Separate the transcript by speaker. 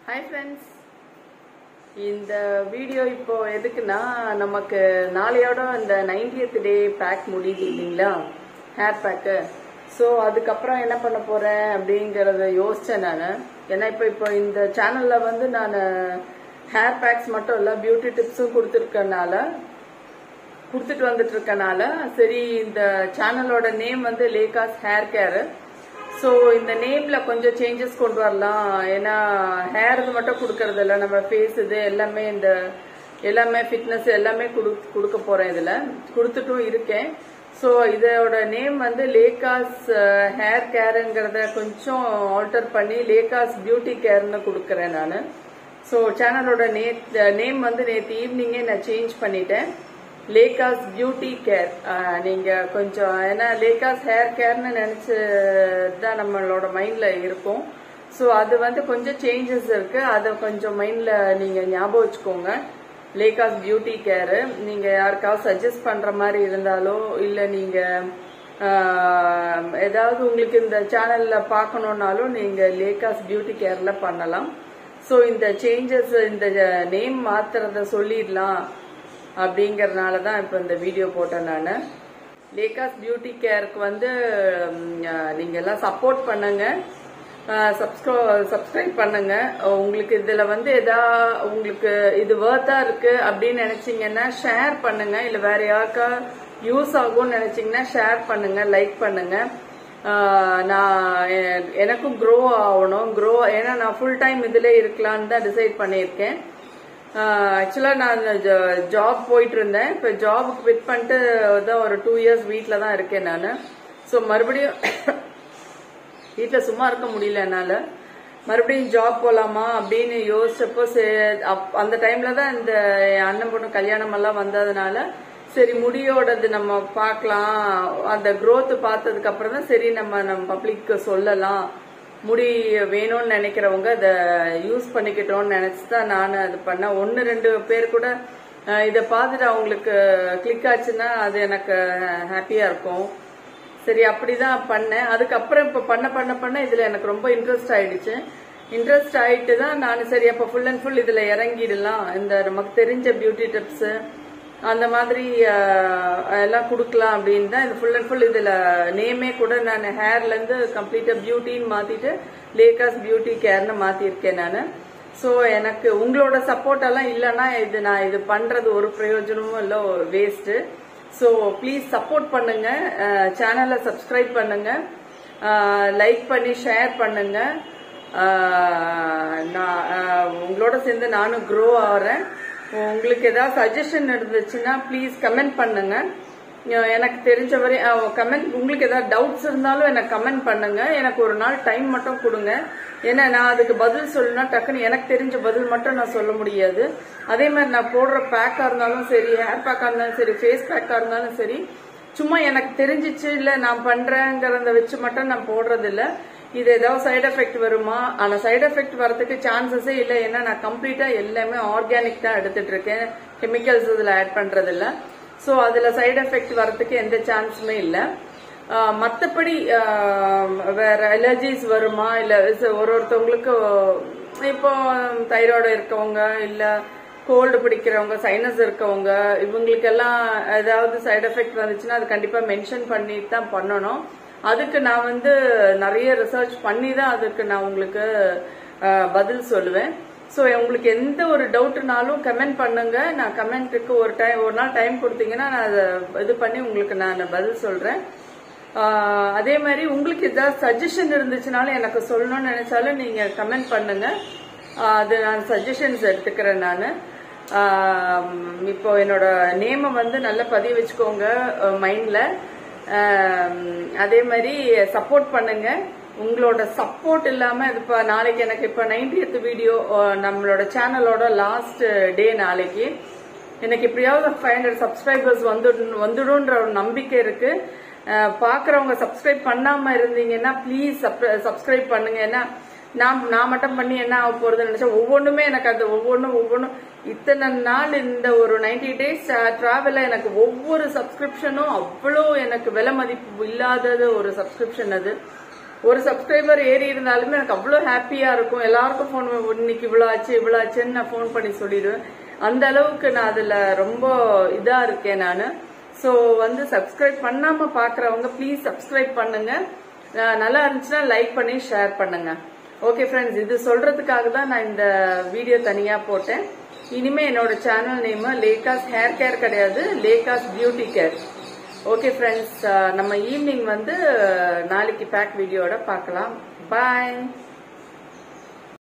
Speaker 1: hi friends இந்த video இப்போ எதுக்குன்னா நமக்கு நாளையோட இந்த 90th டே பேக் முடியுது இல்லைங்களா ஹேர் பேக்கு ஸோ அதுக்கப்புறம் என்ன பண்ண போறேன் அப்படிங்கறத யோசிச்சேன் நான் ஏன்னா இப்போ இப்போ இந்த சேனல்ல வந்து நான் ஹேர் பேக்ஸ் மட்டும் இல்லை பியூட்டி டிப்ஸும் கொடுத்துருக்கனால கொடுத்துட்டு வந்துட்டு இருக்கனால சரி இந்த சேனலோட நேம் வந்து லேகாஸ் ஹேர் கேர் ஸோ இந்த நேம்ல கொஞ்சம் சேஞ்சஸ் கொண்டு வரலாம் ஏன்னா ஹேருக்கு மட்டும் கொடுக்கறது இல்ல நம்ம ஃபேஸ் இது எல்லாமே இந்த எல்லாமே ஃபிட்னஸ் எல்லாமே கொடு கொடுக்க போறேன் இதுல கொடுத்துட்டும் இருக்கேன் ஸோ இதோட நேம் வந்து லேகாஸ் ஹேர் கேருங்கிறத கொஞ்சம் ஆல்டர் பண்ணி லேகாஸ் பியூட்டி கேர்னு கொடுக்குறேன் நான் ஸோ சேனலோட நே நேம் வந்து நேற்று ஈவினிங்கே நான் சேஞ்ச் பண்ணிட்டேன் லேகாஸ் பியூட்டி கேர் நீங்க கொஞ்சம் ஏன்னா லேகாஸ் ஹேர் கேர்னு நினைச்சு தான் நம்மளோட மைண்ட்ல இருக்கும் ஸோ அது வந்து கொஞ்சம் சேஞ்சஸ் இருக்கு அதை கொஞ்சம் மைண்ட்ல நீங்க ஞாபகம் வச்சுக்கோங்க லேகாஸ் பியூட்டி கேர் நீங்க யாருக்காவது சஜஸ்ட் பண்ற மாதிரி இருந்தாலோ இல்ல நீங்க ஆஹ், ஏதாவது உங்களுக்கு இந்த சேனல்ல பார்க்கணும்னாலும் நீங்க லேகாஸ் பியூட்டி கேர்ல பண்ணலாம் ஸோ இந்த சேஞ்சஸ் இந்த நேம் மாத்துறத சொல்லிடலாம் அப்படிங்கறதுனால தான் இப்போ இந்த வீடியோ போட்டேன் நான் லேகாஸ் பியூட்டி கேருக்கு வந்து ம், அஹ், நீங்க எல்லாம் சப்போர்ட் பண்ணுங்க சப்ஸ்கிரைப் பண்ணுங்க உங்களுக்கு இதுல வந்து எதா உங்களுக்கு இது வேர்த்தா இருக்கு அப்படின்னு நினைச்சீங்கன்னா ஷேர் பண்ணுங்க இல்ல வேற யாருக்கா யூஸ் ஆகும்னு நினைச்சீங்கன்னா ஷேர் பண்ணுங்க லைக் பண்ணுங்க ஆஹ் நான் எ- எனக்கும் க்ரோ ஆகணும் க்ரோ ஏன்னா நான் ஃபுல் டைம் இதுல இருக்கலாம்னு தான் டிசைட் பண்ணியிருக்கேன் ஆக்சுவலா நான் ஜாப் போயிட்டு இருந்தேன் இப்ப ஜாபுக்கு குவிட் பண்ணிட்டு தான் ஒரு டூ இயர்ஸ் வீட்ல தான் இருக்கேன் நான் ஸோ மறுபடியும் வீட்ல சும்மா இருக்க முடியல என்னால மறுபடியும் ஜாப் போலாமா அப்படின்னு யோசிச்சப்போ சே- அப்- அந்த டைம்ல தான் இந்த என் அண்ணன் பொண்ணு கல்யாணம் எல்லாம் வந்ததுனால சரி முடியோடது நம்ம பார்க்கலாம் அந்த growth பார்த்ததுக்கு அப்புறம் தான் சரி நம்ம நம்ம பப்ளிக்கு சொல்லலாம் முடி வேணும்னு நினைக்கிறவங்க அதை யூஸ் பண்ணிக்கிட்டோம்னு நினைச்சு தான் நான் அது பண்ணேன் ஒன்று ரெண்டு பேர் கூட அஹ், இதை பார்த்துட்டு அவங்களுக்கு கிளிக் ஆச்சுன்னா அது எனக்கு ஹாப்பியா இருக்கும் சரி அப்படிதான் பண்ணேன் அதுக்கப்புறம் இப்ப பண்ண பண்ண பண்ண இதுல எனக்கு ரொம்ப இன்ட்ரெஸ்ட் ஆயிடுச்சு இன்ட்ரெஸ்ட் ஆயிட்டு தான் நான் சரி அப்ப ஃபுல் அண்ட் ஃபுல் இதுல இறங்கிடலாம் இந்த நமக்கு தெரிஞ்ச பியூட்டி டிப்ஸ் அந்த மாதிரி அஹ், எல்லாம் கொடுக்கலாம் அப்படின்னு தான் இது ஃபுல் அண்ட் ஃபுல் இதுல நேமே கூட நான் ஹேர்ல இருந்து கம்ப்ளீட்டா பியூட்டின்னு மாத்திட்டு லேகாஸ் பியூட்டி கேர்னு மாத்திருக்கேன் நான் ஸோ எனக்கு உங்களோட சப்போர்ட் எல்லாம் இல்லைன்னா இது நான் இது பண்றது ஒரு பிரயோஜனமும் இல்லை வேஸ்ட் ஸோ ப்ளீஸ் சப்போர்ட் பண்ணுங்க சேனலை சப்ஸ்கிரைப் பண்ணுங்க லைக் பண்ணி ஷேர் பண்ணுங்க அஹ், நான் அஹ், உங்களோட சேர்ந்து நானும் க்ரோ ஆகிறேன் உங்களுக்கு ஏதாவது சஜஷன் இருந்துச்சுன்னா ப்ளீஸ் கமெண்ட் பண்ணுங்க அஹ், எனக்கு தெரிஞ்ச வரை கமெண்ட் உங்களுக்கு ஏதாவது டவுட்ஸ் இருந்தாலும் எனக்கு கமெண்ட் பண்ணுங்க எனக்கு ஒரு நாள் டைம் மட்டும் கொடுங்க ஏன்னா நான் அதுக்கு பதில் சொல்லணும்னா டக்குன்னு எனக்கு தெரிஞ்ச பதில் மட்டும் நான் சொல்ல முடியாது அதே மாதிரி நான் போடுற பேக்கா இருந்தாலும் சரி ஹேர் பேக்கா இருந்தாலும் சரி ஃபேஸ் பேக்கா இருந்தாலும் சரி சும்மா எனக்கு தெரிஞ்சிச்சு இல்ல நான் பண்றேங்கிறத வச்சு மட்டும் நான் போடுறது இல்ல இது ஏதாவது சைடு எஃபெக்ட் வருமா ஆனா சைடு எஃபெக்ட் வரதுக்கு சான்சஸே இல்லை ஏன்னா நான் கம்ப்ளீட்டா எல்லாமே ஆர்கானிக் தான் எடுத்துட்டு இருக்கேன் கெமிக்கல்ஸ் இதுல ஆட் பண்றது இல்ல சோ அதுல சைடு எஃபெக்ட் வரதுக்கு எந்த சான்ஸுமே இல்லை ஆஹ் மத்தபடி ஆஹ் வேற அலர்ஜிஸ் வருமா இல்ல ச- ஒரு ஒருத்தவங்களுக்கு இப்போ தைராய்டு இருக்கவங்க இல்ல கோல்டு பிடிக்கிறவங்க சைனஸ் இருக்கவங்க இவங்களுக்கெல்லாம் ஏதாவது சைடு எஃபெக்ட் வந்துச்சுன்னா அது கண்டிப்பா மென்ஷன் பண்ணிட்டு தான் பண்ணணும் அதுக்கு நான் வந்து நிறைய ரிசர்ச் பண்ணி தான் அதுக்கு நான் உங்களுக்கு ஆஹ் பதில் சொல்லுவேன் ஸோ உங்களுக்கு எந்த ஒரு டவுட்னாலும் கமெண்ட் பண்ணுங்க நான் கமெண்ட்டுக்கு ஒரு டைம் ஒரு நாள் டைம் கொடுத்தீங்கன்னா நான் அதை இது பண்ணி உங்களுக்கு நான் பதில் சொல்றேன் ஆஹ் அதே மாதிரி உங்களுக்கு ஏதாவது சஜஷன் இருந்துச்சுனாலும் எனக்கு சொல்லணும்னு நினைச்சாலும் நீங்க கமெண்ட் பண்ணுங்க ஆஹ் அது நான் சஜஷன்ஸ் எடுத்துக்கிறேன் நான் இப்போ என்னோட நேமை வந்து நல்லா பதிய வச்சுக்கோங்க மைண்ட்ல அதே மாதிரி சப்போர்ட் பண்ணுங்க உங்களோட சப்போர்ட் இல்லாம இது இப்ப நாளைக்கு எனக்கு இப்ப 90th வீடியோ நம்மளோட சேனலோட லாஸ்ட் டே நாளைக்கு எனக்கு எப்படியாவது ஃபைவ் ஹண்ட்ரட் சப்ஸ்கிரைபர்ஸ் வந்துடும் வந்துடும்ன்ற ஒரு நம்பிக்கை இருக்கு அஹ் பாக்குறவங்க சப்ஸ்கிரைப் பண்ணாம இருந்தீங்கன்னா ப்ளீஸ் சப்ஸ்கிரைப் பண்ணுங்க ஏன்னா நான் நான் மட்டும் பண்ணி என்ன ஆக போறதுன்னு நினைச்சேன் ஒவ்வொன்றுமே எனக்கு அது ஒவ்வொன்றும் ஒவ்வொன்றும் இத்தனை நாள் இந்த ஒரு 90 டேஸ் டிராவல எனக்கு ஒவ்வொரு சப்ஸ்கிரிப்ஷனும் அவ்வளோ எனக்கு விலை மதிப்பு இல்லாதது ஒரு சப்ஸ்கிரிப்ஷன் அது ஒரு சப்ஸ்கிரைபர் ஏறி இருந்தாலுமே எனக்கு அவ்வளோ ஹாப்பியா இருக்கும் எல்லாருக்கும் ஃபோன் இன்னைக்கு இவ்வளோ ஆச்சு இவ்வளோ ஆச்சுன்னு நான் ஃபோன் பண்ணி சொல்லிடுவேன் அந்த அளவுக்கு நான் அதுல ரொம்ப இதா இருக்கேன் நான் ஸோ வந்து சப்ஸ்கிரைப் பண்ணாம பாக்குறவங்க ப்ளீஸ் சப்ஸ்கிரைப் பண்ணுங்க அஹ் நல்லா இருந்துச்சுன்னா லைக் பண்ணி ஷேர் பண்ணுங்க ஓகே ஃப்ரெண்ட்ஸ் இது சொல்றதுக்காக தான் நான் இந்த வீடியோ தனியா போட்டேன் இனிமே என்னோட channel name Lekha's hair care கிடையாது Lekha's beauty care okay friends நம்ம ஈவினிங் வந்து அஹ், நாளைக்கு பேக் வீடியோட பார்க்கலாம் பாய்